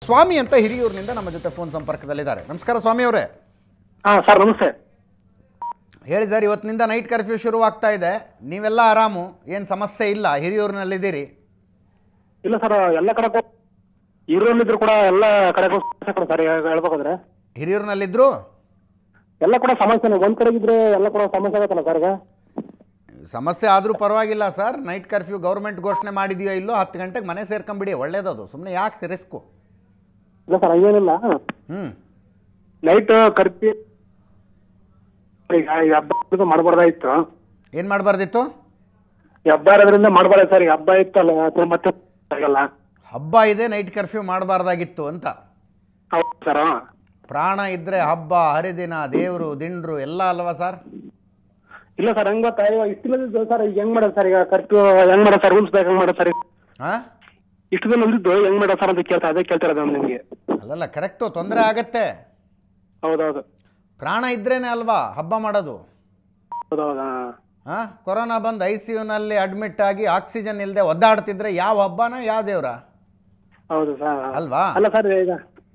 ಸ್ವಾಮಿ ಅಂತ ಹಿರಿಯೂರಿನಿಂದ ನಮ್ಮ ಜೊತೆ ಫೋನ್ ಸಂಪರ್ಕದಲ್ಲಿದ್ದಾರೆ ನಮಸ್ಕಾರ ಸ್ವಾಮಿ ಅವರೇ ಹಾ ಸರ್ ನಮಸ್ತೆ ಹೇಳಿ ಸರ್ ಇವತ್ತಿನಿಂದ ನೈಟ್ ಕರ್ಫ್ಯೂ ಶುರುವಾಗ್ತಾ ಇದೆ ನೀವೆಲ್ಲ ಆರಾಮು ಏನು ಸಮಸ್ಯೆ ಇಲ್ಲ ಹಿರಿಯೂರಿನಲ್ಲಿದ್ದೀರಿ ಇಲ್ಲ ಸರ್ ಎಲ್ಲ ಕಡೆ ಇರೋನಿದ್ರು ಕೂಡ ಎಲ್ಲ ಕಡೆ ಸರ್ ಹೇಳ್ಬೇಕಂದ್ರೆ ಹಿರಿಯೂರಿನಲ್ಲಿದ್ದರು ಎಲ್ಲ ಕೂಡ ಸಮಸ್ಯೆನೆ ಒಂದ್ ಕಡೆ ಇದ್ರೆ ಎಲ್ಲ ಕೂಡ ಸಮಸ್ಯೆ ಆಗತ್ತಲ್ಲ ಸರ್ ಈಗ ಸಮಸ್ಯೆ ಆದರೂ ಪರವಾಗಿಲ್ಲ ಸರ್ ನೈಟ್ ಕರ್ಫ್ಯೂ ಗೌರ್ಮೆಂಟ್ ಘೋಷಣೆ ಮಾಡಿದೆಯೋ ಇಲ್ಲೋ ಹತ್ತು ಗಂಟೆಗೆ ಮನೆ ಸೇರ್ಕೊಂಬಿಡಿ ಒಳ್ಳೇದದು ಸುಮ್ಮನೆ ಯಾಕೆ ರಿಸ್ಕು ಇಲ್ಲ ಸರ್ ಹಂಗೇನಿಲ್ಲ ಹ್ಞೂ ನೈಟ್ ಕರ್ಫ್ಯೂ ಈಗ ಈ ಹಬ್ಬ ಮಾಡಬಾರ್ದಾಯ್ತು ಏನು ಮಾಡಬಾರ್ದಿತ್ತು ಈ ಹಬ್ಬ ಇರೋದ್ರಿಂದ ಮಾಡಬಾರ್ದು ಸರ್ ಈಗ ಹಬ್ಬ ಇತ್ತಲ್ಲ ಅದು ಮತ್ತೆ ಆಗಲ್ಲ ಹಬ್ಬ ಇದೆ ನೈಟ್ ಕರ್ಫ್ಯೂ ಮಾಡಬಾರ್ದಾಗಿತ್ತು ಅಂತ ಹೌದು ಸರ್ ಪ್ರಾಣ ಇದ್ದರೆ ಹಬ್ಬ ಹರಿದಿನ ದೇವರು ದಿಂಡ್ರು ಎಲ್ಲ ಅಲ್ವಾ ಸರ್ ಇಲ್ಲ ಸರ್ ಹಂಗ ಗೊತ್ತಾ ಇವಾಗ ಇಷ್ಟು ದಿನ ಸರ್ ಈಗ ಹೆಂಗ್ ಮಾಡೋದು ಸರ್ ಈಗ ಕರ್ಫ್ಯೂ ಹೆಂಗ್ ಮಾಡೋದು ಸರ್ ರೂಲ್ಸ್ ಹೆಂಗ್ ಮಾಡೋದು ಸರ್ ಹಾಂ ಇಷ್ಟು ದಿನ ಉಳಿದಿದ್ದು ಹೆಂಗ್ ಮಾಡೋದು ಸರ್ ಅಂತ ಕೇಳ್ತಾ ಅದೇ ಕೇಳ್ತಾ ಇರೋದು ನಿಮ್ಗೆ ಅಲ್ಲಲ್ಲ ಕರೆಕ್ಟು ತೊಂದರೆ ಆಗತ್ತೆ ಹೌದೌದು ಪ್ರಾಣ ಇದ್ರೇನೆ ಅಲ್ವಾ ಹಬ್ಬ ಮಾಡೋದು ಹೌದೌದಾ ಹಾಂ ಕೊರೋನಾ ಬಂದು ಐ ಸಿ ಯುನಲ್ಲಿ ಅಡ್ಮಿಟ್ ಆಗಿ ಆಕ್ಸಿಜನ್ ಇಲ್ಲದೆ ಒದ್ದಾಡ್ತಿದ್ರೆ ಯಾವ ಹಬ್ಬನ ಯಾವ ದೇವ್ರ ಹೌದು ಸರ್ ಅಲ್ವಾ ಅಲ್ಲ ಸರ್ ಈಗ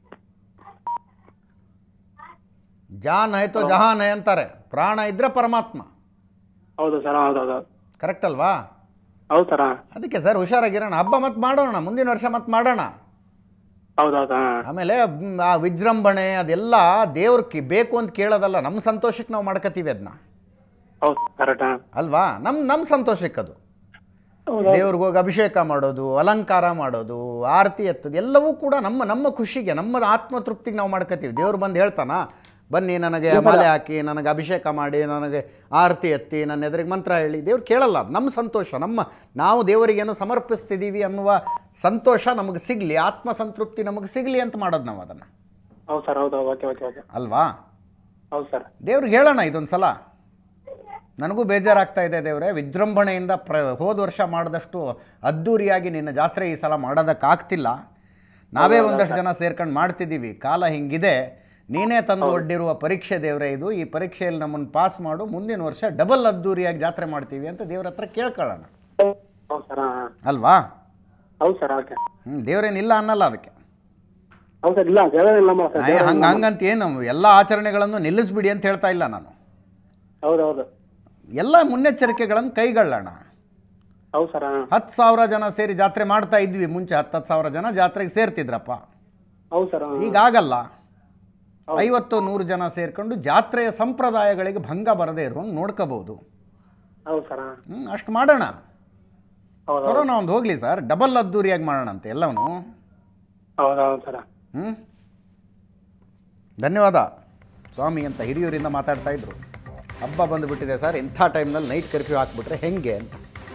ಜಾನ್ ಹೈ ತೋ ಜಹಾನ್ ಹೈ ಅಂತಾರೆ ಪ್ರಾಣ ಇದ್ರೆ ಪರಮಾತ್ಮ ಹೌದು ಸರ್ ಹೌದೌದು ಕರೆಕ್ಟ್ ಅಲ್ವಾ ಹೌದು ಸರ್ ಅದಕ್ಕೆ ಸರ್ ಹುಷಾರಾಗಿರೋಣ ಹಬ್ಬ ಮತ್ತೆ ಮಾಡೋಣ ಮುಂದಿನ ವರ್ಷ ಮತ್ತೆ ಮಾಡೋಣ ಹೌದೌದು ಆಮೇಲೆ ಮ್, ಆ ವಿಜೃಂಭಣೆ ಅದೆಲ್ಲ ದೇವ್ರಿಗೆ ಬೇಕು ಅಂತ ಕೇಳೋದಲ್ಲ ನಮ್ಮ ಸಂತೋಷಕ್ಕೆ ನಾವು ಮಾಡ್ಕೋತೀವಿ ಅದನ್ನ ಹೌದು ಕರೆಕ್ಟ್ ಅಲ್ವಾ ನಮ್ಮ ನಮ್ಮ ಸಂತೋಷಕ್ಕೆ ಅದು ಹೌದು ದೇವ್ರಿಗೆ ಹೋಗಿ ಅಭಿಷೇಕ ಮಾಡೋದು ಅಲಂಕಾರ ಮಾಡೋದು ಆರತಿ ಎತ್ತೋದು ಎಲ್ಲವೂ ಕೂಡ ನಮ್ಮ ನಮ್ಮ ಖುಷಿಗೆ ನಮ್ಮ ಆತ್ಮತೃಪ್ತಿಗೆ ನಾವು ಮಾಡ್ಕೋತೀವಿ ದೇವ್ರು ಬಂದು ಹೇಳ್ತಾನ ಬನ್ನಿ ನನಗೆ ಮಾಲೆ ಹಾಕಿ ನನಗೆ ಅಭಿಷೇಕ ಮಾಡಿ ನನಗೆ ಆರತಿ ಎತ್ತಿ ನನ್ನ ಎದುರಿಗೆ ಮಂತ್ರ ಹೇಳಿ ದೇವ್ರು ಕೇಳಲ್ಲ ಅದು ನಮ್ಮ ಸಂತೋಷ ನಮ್ಮ ನಾವು ದೇವರಿಗೇನು ಸಮರ್ಪಿಸ್ತಿದ್ದೀವಿ ಅನ್ನುವ ಸಂತೋಷ ನಮಗೆ ಸಿಗಲಿ ಆತ್ಮ ಸಂತೃಪ್ತಿ ನಮಗೆ ಸಿಗಲಿ ಅಂತ ಮಾಡೋದು ನಾವು ಅದನ್ನು ಹೌದು ಸರ್ ಹೌದು ಓಕೆ ಓಕೆ ಓಕೆ ಅಲ್ವಾ ಹೌದು ಸರ್ ದೇವ್ರಿಗೆ ಹೇಳೋಣ ಇದೊಂದು ಸಲ ನನಗೂ ಬೇಜಾರಾಗ್ತಾ ಇದೆ ದೇವ್ರೆ ವಿಜೃಂಭಣೆಯಿಂದ ಪ್ರ ಹೋದ ವರ್ಷ ಮಾಡಿದಷ್ಟು ಅದ್ಧೂರಿಯಾಗಿ ನಿನ್ನ ಜಾತ್ರೆ ಈ ಸಲ ಮಾಡೋದಕ್ಕಾಗ್ತಿಲ್ಲ ನಾವೇ ಒಂದಷ್ಟು ಜನ ಸೇರ್ಕೊಂಡು ಮಾಡ್ತಿದ್ದೀವಿ ಕಾಲ ಹಿಂಗಿದೆ ನೀನೇ ತಂದು ಒಡ್ಡಿರುವ ಪರೀಕ್ಷೆ ದೇವ್ರೆ ಇದು ಈ ಪರೀಕ್ಷೆಯಲ್ಲಿ ನಮ್ಮನ್ನು ಪಾಸ್ ಮಾಡು ಮುಂದಿನ ವರ್ಷ ಡಬಲ್ ಅದ್ಧೂರಿಯಾಗಿ ಜಾತ್ರೆ ಮಾಡ್ತೀವಿ ಅಂತ ದೇವ್ರ ಹತ್ರ ಕೇಳ್ಕೊಳ್ಳೋಣ ಹೌದು ಸರ್ ಅಲ್ವಾ ಹೌದು ಸರ್ ಓಕೆ ಹ್ಞೂ ದೇವ್ರೇನಿಲ್ಲ ಅನ್ನಲ್ಲ ಅದಕ್ಕೆ ಹೌದು ಸರ್ ಇಲ್ಲ ದೇವರಿಲ್ಲ ಸರ್ ಹಂಗೆ ಹಂಗಂತ ಏನು ಎಲ್ಲ ಆಚರಣೆಗಳನ್ನು ನಿಲ್ಲಿಸ್ಬಿಡಿ ಅಂತ ಹೇಳ್ತಾ ಇಲ್ಲ ನಾನು ಹೌದು ಹೌದು ಎಲ್ಲ ಮುನ್ನೆಚ್ಚರಿಕೆಗಳನ್ನು ಕೈಗೊಳ್ಳೋಣ ಹೌದು ಸರ್ ಹತ್ತು ಸಾವಿರ ಜನ ಸೇರಿ ಜಾತ್ರೆ ಮಾಡ್ತಾ ಇದ್ವಿ ಮುಂಚೆ ಹತ್ತು ಹತ್ತು ಸಾವಿರ ಜನ ಜಾತ್ರೆಗೆ ಸೇರ್ತಿದ್ರಪ್ಪ ಹೌದು ಸರ್ ಈಗ ಆಗಲ್ಲ ಐವತ್ತು ನೂರು ಜನ ಸೇರ್ಕೊಂಡು ಜಾತ್ರೆಯ ಸಂಪ್ರದಾಯಗಳಿಗೆ ಭಂಗ ಬರದೇ ಇರುವಂಗೆ ನೋಡ್ಕೋಬಹುದು ಹೌದು ಸರ್ ಹ್ಞೂ ಅಷ್ಟು ಮಾಡೋಣ ಹೌದು ಕೊರೋನಾ ಒಂದು ಹೋಗಲಿ ಸರ್ ಡಬಲ್ ಅದ್ದೂರಿಯಾಗಿ ಮಾಡೋಣ ಅಂತ ಎಲ್ಲವನು ಹೌದು ಹೌದು ಸರ್ ಹ್ಞೂ ಧನ್ಯವಾದ ಸ್ವಾಮಿ ಅಂತ ಹಿರಿಯೂರಿಂದ ಮಾತಾಡ್ತಾ ಇದ್ರು ಹಬ್ಬ ಬಂದುಬಿಟ್ಟಿದೆ ಸರ್ ಇಂಥ ಟೈಮ್ನಲ್ಲಿ ನೈಟ್ ಕರ್ಫ್ಯೂ ಹಾಕ್ಬಿಟ್ರೆ ಹೆಂಗೆ ಅಂತ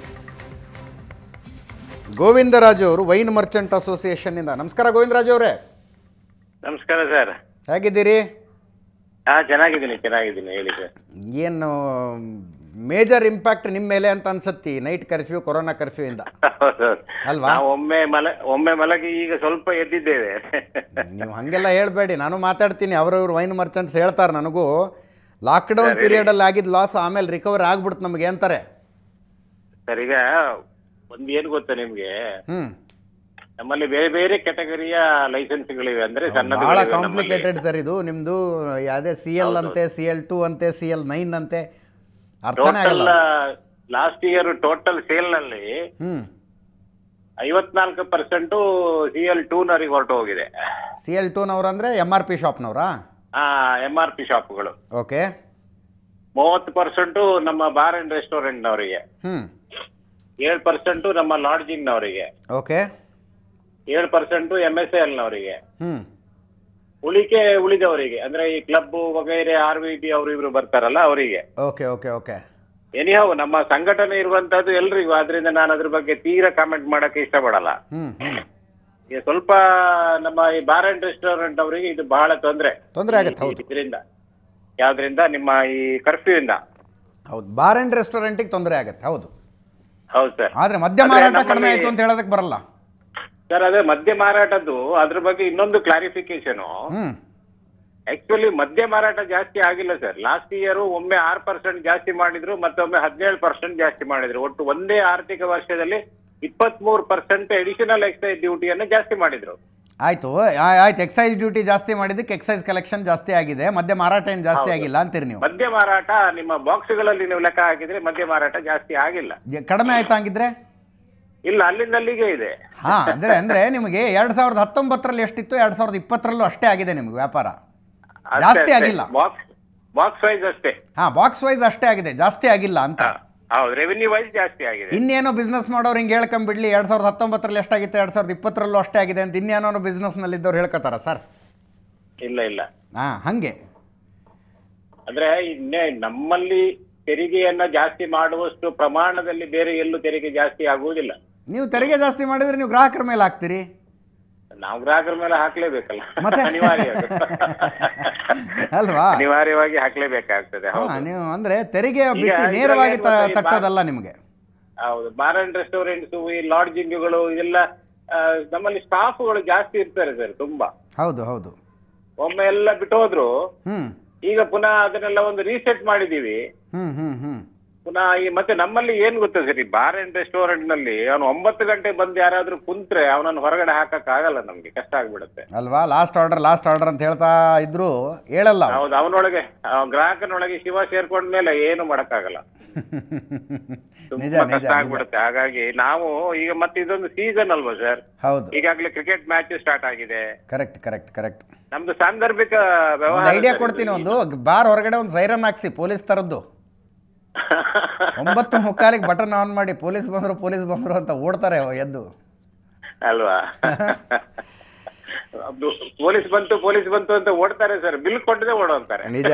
ಗೋವಿಂದರಾಜು ಅವರು ವೈನ್ ಮರ್ಚೆಂಟ್ ಅಸೋಸಿಯೇಷನ್ನಿಂದ ನಮಸ್ಕಾರ ಗೋವಿಂದರಾಜು ಅವರೇ ನಮಸ್ಕಾರ ಸರ್ ಹೇಗಿದ್ದೀರಿ ಹಾ ಚೆನ್ನಾಗಿದ್ದೀನಿ ಚೆನ್ನಾಗಿದ್ದೀನಿ ಹೇಳಿ ಸರ್ ಏನು ಮೇಜರ್ ಇಂಪ್ಯಾಕ್ಟ್ ನಿಮ್ಮ ಮೇಲೆ ಅಂತ ಅನ್ಸತ್ತಿ ನೈಟ್ ಕರ್ಫ್ಯೂ ಕೊರೋನಾ ಕರ್ಫ್ಯೂ ಇಂದ ಹೌದು ಅಲ್ವಾ? ನಾವು ಒಮ್ಮೆ ಮಲ ಒಮ್ಮೆ ಮಲಗಿ ಈಗ ಸ್ವಲ್ಪ ಎದ್ದಿದ್ದೇವೆ ನೀವು ಹಾಗೆಲ್ಲ ಹೇಳಬೇಡಿ ನಾನು ಮಾತಾಡ್ತೀನಿ ಅವರವ್ರು ವೈನ್ ಮರ್ಚೆಂಟ್ಸ್ ಹೇಳ್ತಾರೆ ನನಗೂ ಲಾಕ್ಡೌನ್ ಪೀರಿಯಡಲ್ಲಿ ಆಗಿದ್ದು ಲಾಸ್ ಆಮೇಲೆ ರಿಕವರ್ ಆಗ್ಬಿಡ್ತು ನಮಗೆ ಅಂತಾರೆ ಸರ್ ಈಗ ಒಂದ್ ಏನ್ ಗೊತ್ತಾ ನಿಮ್ಗೆ ಹ್ಞೂ ನಮ್ಮಲ್ಲಿ ಬೇರೆ ಬೇರೆ ಕೆಟಗರಿಯ ಲೈಸೆನ್ಸ್ಗಳಿವೆ ಅಂದ್ರೆ ಭಾಳ ಸಣ್ಣದು ಕಾಂಪ್ಲಿಕೇಟೆಡ್ ಸರ್ ಇದು ನಿಮ್ಮದು ಯಾವುದೇ ಸಿ ಎಲ್ ಅಂತೆ ಸಿ ಎಲ್ ಟೂ ಅಂತೆ ಸಿ ಎಲ್ ನೈನ್ ಅಂತೆ ಅರ್ಥನೇ ಟೋಟಲ್ ಆಗಲ್ಲ ಲಾಸ್ಟ್ ಇಯರ್ ಟೋಟಲ್ ಸೇಲ್ ನಲ್ಲಿ ಹ್ಞೂ ಐವತ್ನಾಲ್ಕು ಪರ್ಸೆಂಟು ಸಿ ಎಲ್ ಟೂನವರಿಗೆ ಹೊರಟು ಹೋಗಿದೆ ಸಿ ಎಲ್ ಟೂನವ್ರು ಅಂದರೆ ಎಮ್ ಆರ್ ಪಿ ಶಾಪ್ನವರಾ ಎಂ ಆರ್ ಪಿ ಶಾಪ್ಗಳು ಓಕೆ ಮೂವತ್ತು ಪರ್ಸೆಂಟು ನಮ್ಮ ಬಾರ್ ಅಂಡ್ ರೆಸ್ಟೋರೆಂಟ್ನವರಿಗೆ ಹ್ಞೂ ಏಳು ಪರ್ಸೆಂಟು ನಮ್ಮ ಲಾಡ್ಜಿಂಗ್ನವರಿಗೆ ಓಕೆ ಏಳು ಪರ್ಸೆಂಟು ಎಂ ಎಸ್ ಎಲ್ನವರಿಗೆ ಹ್ಞೂ ಉಳಿಕೆ ಉಳಿದವರಿಗೆ ಅಂದ್ರೆ ಈ ಕ್ಲಬ್ ವಗೈರೆ ಆರ್ ವಿ ಬಿ ಅವರು ಇವರು ಬರ್ತಾರಲ್ಲ ಅವರಿಗೆ ಓಕೆ ಓಕೆ ಓಕೆ ಎನಿಹೌ ನಮ್ಮ ಸಂಘಟನೆ ಇರುವಂತದ್ದು ಎಲ್ರಿಗೂ ಆದ್ರಿಂದ ನಾನು ಅದ್ರ ಬಗ್ಗೆ ತೀರಾ ಕಾಮೆಂಟ್ ಮಾಡಕ್ಕೆ ಇಷ್ಟಪಡಲ್ಲ ಹ್ಞೂ ಹ್ಞೂ ಈಗ ಸ್ವಲ್ಪ ನಮ್ಮ ಈ ಬಾರ್ ಅಂಡ್ ರೆಸ್ಟೋರೆಂಟ್ ಅವರಿಗೆ ಇದು ಬಹಳ ತೊಂದ್ರೆ ತೊಂದರೆ ಆಗತ್ತೆ ಹೌದು ಇದರಿಂದ ಯಾವ್ದ್ರಿಂದ ನಿಮ್ಮ ಈ ಕರ್ಫ್ಯೂ ಇಂದ ಹೌದು ಬಾರ್ ಆ್ಯಂಡ್ ರೆಸ್ಟೋರೆಂಟಿಗೆ ತೊಂದರೆ ಆಗತ್ತೆ ಹೌದು ಹೌದು ಸರ್ ಆದರೆ ಮದ್ಯ ಆದ್ರೆ ಮಾರಾಟ ನಮ್ಮಲ್ಲಿ- ಕಡಿಮೆ ಆಯಿತು ಅಂತ ಹೇಳೋದಕ್ಕೆ ಬರಲ್ಲ ಸರ್ ಅದೇ ಮದ್ಯ ಮಾರಾಟದ್ದು ಅದ್ರ ಬಗ್ಗೆ ಇನ್ನೊಂದು ಕ್ಲಾರಿಫಿಕೇಶನ್ ಹ್ಞೂ ಆಕ್ಚುಲಿ ಮದ್ಯ ಮಾರಾಟ ಜಾಸ್ತಿ ಆಗಿಲ್ಲ ಸರ್ ಲಾಸ್ಟ್ ಇಯರ್ ಒಮ್ಮೆ ಆರು ಪರ್ಸೆಂಟ್ ಜಾಸ್ತಿ ಮಾಡಿದ್ರು ಮತ್ತೊಮ್ಮೆ ಹದಿನೇಳು ಪರ್ಸೆಂಟ್ ಜಾಸ್ತಿ ಮಾಡಿದ್ರು ಒಟ್ಟು ಒಂದೇ ಆರ್ಥಿಕ ವರ್ಷದಲ್ಲಿ ಇಪ್ಪತ್ತ್ ಮೂರು ಪರ್ಸೆಂಟ್ ಅಡಿಷನಲ್ ಎಕ್ಸೈಸ್ ಡ್ಯೂಟಿಯನ್ನು ಜಾಸ್ತಿ ಮಾಡಿದ್ರು ಆಯಿತು ಆಯ್ತು ಎಕ್ಸೈಸ್ ಡ್ಯೂಟಿ ಜಾಸ್ತಿ ಮಾಡಿದ್ದಕ್ಕೆ ಎಕ್ಸೈಸ್ ಕಲೆಕ್ಷನ್ ಜಾಸ್ತಿ ಆಗಿದೆ ಮದ್ಯ ಮಾರಾಟ ಏನು ಜಾಸ್ತಿ ಆಗಿಲ್ಲ ಅಂತೀರಿ ನೀವು ಮದ್ಯ ಮಾರಾಟ ನಿಮ್ಮ ಬಾಕ್ಸ್ಗಳಲ್ಲಿ ನೀವು ಲೆಕ್ಕ ಹಾಕಿದ್ರೆ ಮದ್ಯ ಮಾರಾಟ ಜಾಸ್ತಿ ಆಗಿಲ್ಲ ಯ- ಕಡಿಮೆ ಆಯ್ತಾ ಹಂಗಿದ್ರೆ ಇಲ್ಲ ಅಲ್ಲಿಂದ ಅಲ್ಲಿಗೆ ಇದೆ ಹಾಂ ಅಂದರೆ ಅಂದರೆ ನಿಮಗೆ ಎರಡು ಸಾವಿರದ ಹತ್ತೊಂಬತ್ತರಲ್ಲಿ ಎಷ್ಟಿತ್ತು ಎರಡು ಸಾವಿರದ ಇಪ್ಪತ್ತರಲ್ಲೂ ಅಷ್ಟೇ ಆಗಿದೆ ನಿಮಗೆ ವ್ಯಾಪಾರ ಜಾಸ್ತಿ ಆಗಿಲ್ಲ. ಬಾಕ್ಸ್ ಬಾಕ್ಸ್ ವೈಸ್ ಅಷ್ಟೇ ಹಾಂ ಬಾಕ್ಸ್ ವೈಸ್ ಅಷ್ಟೇ ಆಗಿದೆ ಜಾಸ್ತಿ ಆಗಿಲ್ಲ ಅಂತ ಹಾ, ಹೌದು ರೆವಿನ್ಯೂ ವೈಸ್ ಜಾಸ್ತಿ ಆಗಿದೆ ಇನ್ನೇನೋ ಬಿಸ್ನೆಸ್ ಮಾಡೋರು ಹಿಂಗೆ ಹೇಳ್ಕೊಂಬಿಡ್ಲಿ ಎರಡು ಸಾವಿರದ ಹತ್ತೊಂಬತ್ತರಲ್ಲಿ ಎಷ್ಟಾಗಿತ್ತು ಎರಡು ಸಾವಿರದ ಇಪ್ಪತ್ತರಲ್ಲೂ ಅಷ್ಟೇ ಆಗಿದೆ ಅಂತ ಇನ್ನೇನೋ ಬಿಸ್ನೆಸ್ನಲ್ಲಿದ್ದವ್ರು ಹೇಳ್ಕೊತಾರ ಸರ್ ಇಲ್ಲ ಇಲ್ಲ ಹಾಂ ಹಾಗೆ ಅಂದ್ರೆ ಇನ್ನೇ ನಮ್ಮಲ್ಲಿ ತೆರಿಗೆಯನ್ನ ಜಾಸ್ತಿ ಮಾಡುವಷ್ಟು ಪ್ರಮಾಣದಲ್ಲಿ ಬೇರೆ ಎಲ್ಲೂ ತೆರಿಗೆ ಜಾಸ್ತಿ ಆಗುವುದಿಲ್ಲ ನೀವು ತೆರಿಗೆ ಜಾಸ್ತಿ ಮಾಡಿದ್ರೆ ನೀವು ಗ್ರಾಹಕರ ಮೇಲೆ ಹಾಕ್ತೀರಿ ನಾವು ಗ್ರಾಹಕರ ಮೇಲೆ ಹಾಕ್ಲೇಬೇಕಲ್ಲ ಮತ್ತೆ? ಅನಿವಾರ್ಯ ಅಲ್ವಾ ಅನಿವಾರ್ಯವಾಗಿ ಹಾಕ್ಲೇಬೇಕಾಗ್ತದೆ ಹಾ, ಹೌದು ನೀವು ಅಂದ್ರೆ ತೆರಿಗೆ ಈಗ ಬಿಸಿ ಇದ್ರಲ್ಲಿ ನೇರವಾಗಿ ತ- ಏನು ಗೊತ್ತಾ, ಈ ತಟ್ಟೋದಲ್ಲ ನಿಮಗೆ ಹೌದು ಬಾರ್ ಅಂಡ್ ರೆಸ್ಟೋರೆಂಟ್ಸ್ ಈ ಲಾಡ್ಜಿಂಗ್ಗಳು ಇದೆಲ್ಲ ಆ, ನಮ್ಮಲ್ಲಿ ಸ್ಟಾಫ್ಗಳು ಜಾಸ್ತಿ ಇರ್ತಾರೆ ಸರ್ ತುಂಬಾ ಹೌದು ಹೌದು ಒಮ್ಮೆ ಎಲ್ಲ ಬಿಟ್ಟು ಹೋದ್ರು ಹ್ಮ್ ಈಗ ಪುನಃ ಅದನ್ನೆಲ್ಲ ಒಂದು ರೀಸೆಟ್ ಮಾಡಿದೀವಿ ಹ್ಮ್ ಹ್ಮ್ ಹ್ಮ್ ಪುನಃ ಈ ಮತ್ತೆ ನಮ್ಮಲ್ಲಿ ಏನ್ ಗೊತ್ತಾ ಸರ್ ಈ ಬಾರ್ ಅಂಡ್ ರೆಸ್ಟೋರೆಂಟ್ ನಲ್ಲಿ ಅವನು ಒಂಬತ್ತು ಗಂಟೆ ಬಂದು ಯಾರಾದ್ರೂ ಕುಂತ್ರೆ ಅವನನ್ನು ಹೊರಗಡೆ ಹಾಕಕ್ ಆಗಲ್ಲ ನಮ್ಗೆ ಕಷ್ಟ ಆಗ್ಬಿಡುತ್ತೆ ಅಲ್ವಾ ಲಾಸ್ಟ್ ಆರ್ಡರ್ ಲಾಸ್ಟ್ ಆರ್ಡರ್ ಅಂತ ಹೇಳ್ತಾ ಇದ್ರು ಹೇಳಲ್ಲ ಅವ್ರು. ಹೌದು ಅವನೊಳಗೆ ಗ್ರಾಹಕನೊಳಗೆ ಶಿವ ಸೇರ್ಕೊಂಡ ಮೇಲೆ ಏನು ಮಾಡಕ್ಕಾಗಲ್ಲ ನಿಜ ತುಂಬಾ ನಿಜ ಕಷ್ಟ ನಿಜ ಆಗ್ಬಿಡುತ್ತೆ ಹಾಗಾಗಿ ನಾವು ಈಗ ಮತ್ತೆ ಇದೊಂದು ಸೀಸನ್ ಅಲ್ವಾ ಸರ್ ಹೌದು ಈಗಾಗಲೇ ಕ್ರಿಕೆಟ್ ಮ್ಯಾಚ್ ಸ್ಟಾರ್ಟ್ ಆಗಿದೆ ಕರೆಕ್ಟ್ ಕರೆಕ್ಟ್ ಕರೆಕ್ಟ್ ನಮ್ದು ಸಾಂದರ್ಭಿಕ ಒಂದು ವ್ಯವಹಾರ ಐಡಿಯಾ ಸರ್ ಕೊಡ್ತೀನಿ ಇದು. ಒಂದು ಬಾರ್ ಹೊರಗಡೆ ಒಂದು ಸೈರನ್ ಹಾಕ್ಸಿ ಪೊಲೀಸ್ ತರದ್ದು ಒಂಬತ್ತು ಮುಕ್ಕಾಲಿಗೆ ಬಟನ್ ಆನ್ ಮಾಡಿ ಪೊಲೀಸ್ ಬಂದ್ರು ಪೊಲೀಸ್ ಬಂದ್ರು ಅಂತ ಓಡ್ತಾರೆ ಎದ್ದು ಅಲ್ವಾ ಅದು ಪೊಲೀಸ್ ಬಂತು ಪೊಲೀಸ್ ಬಂತು ಅಂತ ಓಡ್ತಾರೆ ಸರ್ ಬಿಲ್ ಕೊಟ್ಟದೆ ಓಡೋಂತಾರೆ ನಿಜ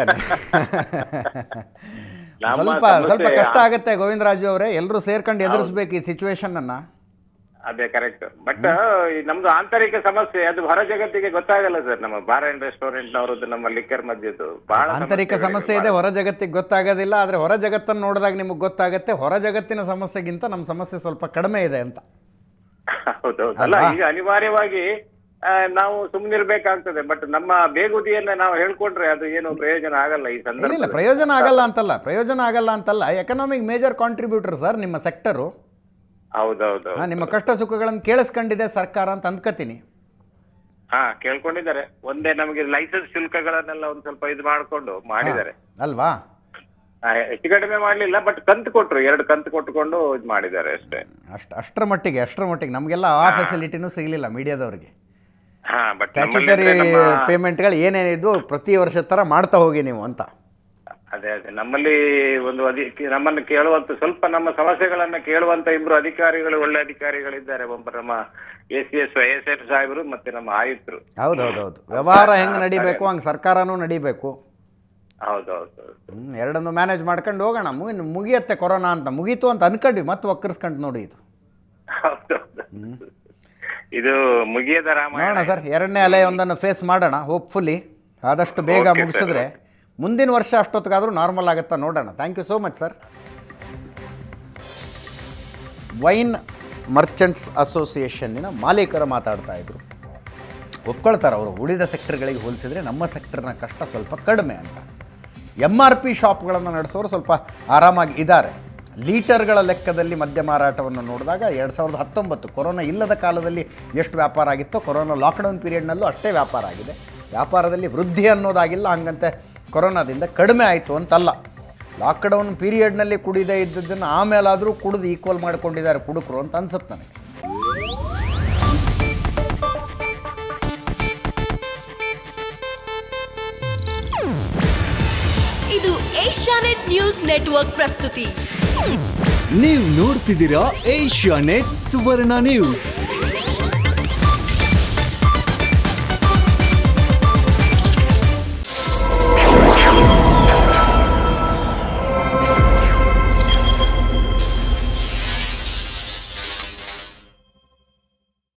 ನಮ್ಮ ಸ್ವಲ್ಪ ಸಮಸ್ಯೆ ಸ್ವಲ್ಪ ಕಷ್ಟ ಆಗುತ್ತೆ ಗೋವಿಂದರಾಜು ಅವರೇ ಎಲ್ಲರೂ ಸೇರ್ಕೊಂಡು ಎದುರಿಸ್ಬೇಕು ಈ ಸಿಚುವೇಶನ್ ಅನ್ನ ಅದೇ ಕರೆಕ್ಟ್ ಬಟ್ ನಮ್ದು ಆಂತರಿಕ ಸಮಸ್ಯೆ ಅದು ಹೊರ ಜಗತ್ತಿಗೆ ಗೊತ್ತಾಗಲ್ಲ ಸರ್ ನಮ್ಮ ಬಾರ್ ಅಂಡ್ ರೆಸ್ಟೋರೆಂಟ್ ನವರದ್ದು ನಮ್ಮ ಲಿಕ್ಕರ್ ಮಧ್ಯದ್ದು ಬಹಳ ಆಂತರಿಕ ಸಮಸ್ಯೆ ಇದೆ ಹೊರ ಜಗತ್ತಿಗೆ ಗೊತ್ತಾಗೋದಿಲ್ಲ ಆದರೆ ಹೊರ ಜಗತ್ತನ್ನು ನೋಡಿದಾಗ ನಿಮಗೆ ಗೊತ್ತಾಗುತ್ತೆ ಹೊರ ಜಗತ್ತಿನ ಸಮಸ್ಯೆಗಿಂತ ನಮ್ಮ ಸಮಸ್ಯೆ ಸ್ವಲ್ಪ ಕಡಿಮೆ ಇದೆ ಅಂತ ಹೌದೌದು ಅಲ್ಲ ಈಗ ಅನಿವಾರ್ಯವಾಗಿ ಆ, ನಾವು ಸುಮ್ಮನಿರ್ಬೇಕಾಗ್ತದೆ ಬಟ್ ನಮ್ಮ ಬೇಗುದಿಯನ್ನ ನಾವು ಹೇಳ್ಕೊಂಡ್ರೆ ಅದು ಏನು ಪ್ರಯೋಜನ ಆಗಲ್ಲ ಈ ಇಲ್ಲ ಸಂದರ್ಭ ಪ್ರಯೋಜನ ಆಗಲ್ಲ ಅಂತಲ್ಲ ಪ್ರಯೋಜನ ಆಗಲ್ಲ ಅಂತಲ್ಲ ಎಕನಾಮಿಕ್ ಮೇಜರ್ ಕಾಂಟ್ರಿಬ್ಯೂಟರ್ ಸರ್ ನಿಮ್ಮ ಸೆಕ್ಟರು ಹೌದೌದು ನಿಮ್ಮ ಕಷ್ಟ ಸುಖಗಳನ್ನು ಕೇಳಿಸ್ಕೊಂಡಿದೆ ಸರ್ಕಾರ ಅಂತ ಅಂದ್ಕೋತೀನಿ ಹಾ ಕೇಳ್ಕೊಂಡಿದ್ದಾರೆ ಒಂದೇ ನಮಗೆ ಲೈಸೆನ್ಸ್ ಶುಲ್ಕಗಳನ್ನೆಲ್ಲ ಒಂದ್ ಸ್ವಲ್ಪ ಇದು ಮಾಡ್ಕೊಂಡು ಮಾಡಿದ್ದಾರೆ ಅಲ್ವಾ ಆ, ಹೆಚ್ಚು ಕಡಿಮೆ ಮಾಡ್ಲಿಲ್ಲ ಬಟ್ ಕಂತು ಕೊಟ್ರು ಎರಡು ಕಂತು ಕೊಟ್ಟುಕೊಂಡು ಇದು ಮಾಡಿದ್ದಾರೆ ಅಷ್ಟೇ ಅಷ್ಟು ಅಷ್ಟರ ಮಟ್ಟಿಗೆ ಅಷ್ಟರ ಮಟ್ಟಿಗೆ ನಮಗೆಲ್ಲ ಆ ಫೆಸಿಲಿಟಿನೂ ಸಿಗಲಿಲ್ಲ ಮೀಡಿಯಾದವ್ರಿಗೆ ಹಾ ಬಟ್ ಸ್ಟ್ಯಾಚ್ಯುಟರಿ ಪೇಮೆಂಟ್ಗಳು ಏನೇನಿದ್ದು ಪ್ರತಿ ವರ್ಷದ ಥರ ಮಾಡ್ತಾ ಹೋಗಿ ನೀವು ಅಂತ ಅದೇ ಅದೇ ನಮ್ಮಲ್ಲಿ ಒಂದು ಅಧಿ ನಮ್ಮನ್ನು ಕೇಳುವಂತ ಸ್ವಲ್ಪ ನಮ್ಮ ಸಮಸ್ಯೆಗಳನ್ನ ಕೇಳುವಂತ ಇಬ್ರು ಅಧಿಕಾರಿಗಳು ಒಳ್ಳೆ ಅಧಿಕಾರಿಗಳಿದ್ದಾರೆ ಒಬ್ಬ ನಮ್ಮ A C S I S F ಸಾಹೇಬರು ಮತ್ತೆ ನಮ್ಮ ಆಯುಕ್ತರು ಹೌದೌದೌದು ವ್ಯವಹಾರ ಹೆಂಗೆ ನಡಿಬೇಕು ಹಂಗೆ ಸರ್ಕಾರನೂ ನಡಿಬೇಕು ಹೌದೌದು ಹ್ಮ್, ಎರಡನ್ನು ಮ್ಯಾನೇಜ್ ಮಾಡ್ಕೊಂಡು ಹೋಗೋಣ ಮುಗಿ ಮುಗಿಯತ್ತೆ ಕೊರೋನಾ ಅಂತ ಮುಗೀತು ಅಂತ ಅನ್ಕೊಂಡ್ವಿ ಮತ್ತೆ ಒಕ್ಕರ್ಸ್ಕೊಂಡು ನೋಡಿ ಇದು ಹೌದೌದು ಇದು ಮುಗಿಯದ ರಾಮಾಯಣ ನೋಡೋಣ ಸರ್ ಎರಡನೇ ಅಲೆ ಒಂದನ್ನು ಫೇಸ್ ಮಾಡೋಣ ಹೋಪ್ಫುಲಿ ಆದಷ್ಟು ಬೇಗ Okay, sir. ಮುಗಿಸಿದ್ರೆ ಮುಂದಿನ ವರ್ಷ ಅಷ್ಟೊತ್ತಿಗಾದರೂ ನಾರ್ಮಲ್ ಆಗುತ್ತಾ ನೋಡೋಣ thank you so much sir wine merchants ಅಸೋಸಿಯೇಷನ್ನಿನ ಮಾಲೀಕರು ಮಾತಾಡ್ತಾ ಇದ್ರು ಒಪ್ಕೊಳ್ತಾರೆ ಅವರು ಉಳಿದ ಸೆಕ್ಟರ್ಗಳಿಗೆ ಹೋಲಿಸಿದರೆ ನಮ್ಮ ಸೆಕ್ಟರ್ನ ಕಷ್ಟ ಸ್ವಲ್ಪ ಕಡಿಮೆ ಅಂತ ಎಮ್ ಆರ್ ಪಿ ಶಾಪ್ಗಳನ್ನು ನಡೆಸೋರು ಸ್ವಲ್ಪ ಆರಾಮಾಗಿ ಇದ್ದಾರೆ ಲೀಟರ್ಗಳ ಲೆಕ್ಕದಲ್ಲಿ ಮದ್ಯ ಮಾರಾಟವನ್ನು ನೋಡಿದಾಗ ಎರಡು ಸಾವಿರದ ಹತ್ತೊಂಬತ್ತು ಕೊರೋನಾ ಇಲ್ಲದ ಕಾಲದಲ್ಲಿ ಎಷ್ಟು ವ್ಯಾಪಾರ ಆಗಿತ್ತೋ ಕೊರೋನಾ ಲಾಕ್ಡೌನ್ ಪೀರಿಯಡ್ನಲ್ಲೂ ಅಷ್ಟೇ ವ್ಯಾಪಾರ ಆಗಿದೆ ವ್ಯಾಪಾರದಲ್ಲಿ ವೃದ್ಧಿ ಅನ್ನೋದಾಗಿಲ್ಲ ಹಂಗಂತೆ ಕೊರೋನಾದಿಂದ ಕಡಿಮೆ ಆಯಿತು ಅಂತಲ್ಲ ಲಾಕ್ಡೌನ್ ಪೀರಿಯಡ್ನಲ್ಲಿ ಕುಡಿದೇ ಇದ್ದದ್ದನ್ನು ಆಮೇಲಾದರೂ ಕುಡಿದು ಈಕ್ವಲ್ ಮಾಡ್ಕೊಂಡಿದ್ದಾರೆ ಕುಡುಕರು ಅಂತ ಅನ್ಸುತ್ತೆ ನನಗೆ ಇದು ಏಷ್ಯಾನೆಟ್ ನ್ಯೂಸ್ ನೆಟ್ವರ್ಕ್ ಪ್ರಸ್ತುತಿ ನೀವು ನೋಡ್ತಿದ್ದೀರಾ ಏಷ್ಯಾ ನೆಟ್ ಸುವರ್ಣ ನ್ಯೂಸ್